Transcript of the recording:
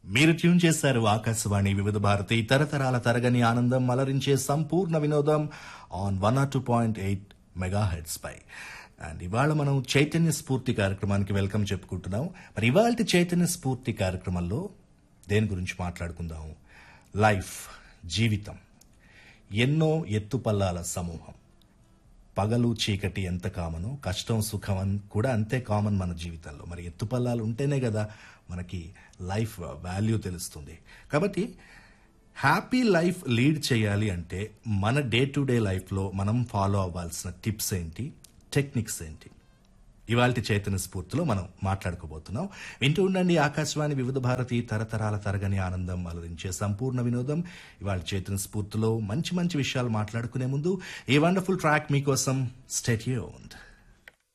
మీరు ట్యూన్ చేశారు ఆకాశవాణి వివిధ భారతి తరతరాల తరగని ఆనందం అలరించే సంపూర్ణ వినోదం on one R two point eight megahertz పై అండ్ ఇవాళ మనం చైతన్య స్ఫూర్తి కార్యక్రమానికి వెల్కమ్ చెప్పుకుంటున్నాం మరి ఇవాళ చైతన్య స్ఫూర్తి కార్యక్రమంలో దేని గురించి మాట్లాడుకుందాం లైఫ్ జీవితం ఎన్నో ఎత్తుపల్లాల సమూహం పగలు చీకటి ఎంత కామనో కష్టం సుఖం అని కూడా అంతే కామన్ మన జీవితంలో మరి ఎత్తుపల్లాలు ఉంటేనే కదా మనకి లైఫ్ వాల్యూ తెలుస్తుంది కాబట్టి హ్యాపీ లైఫ్ లీడ్ చేయాలి అంటే మన డే టు డే లైఫ్లో మనం ఫాలో అవ్వాల్సిన టిప్స్ ఏంటి టెక్నిక్స్ ఏంటి ఇవాళ చైతన్య స్ఫూర్తిలో మనం మాట్లాడుకోబోతున్నాం వింటూ ఉండండి ఆకాశవాణి వివిధ భారతి తరతరాల తరగని ఆనందం అలరించే సంపూర్ణ వినోదం ఇవాళ చైతన్య స్ఫూర్తిలో మంచి మంచి విషయాలు మాట్లాడుకునే ముందు ఈ వండర్ఫుల్ ట్రాక్ మీకోసం స్టెట్యూన్డ్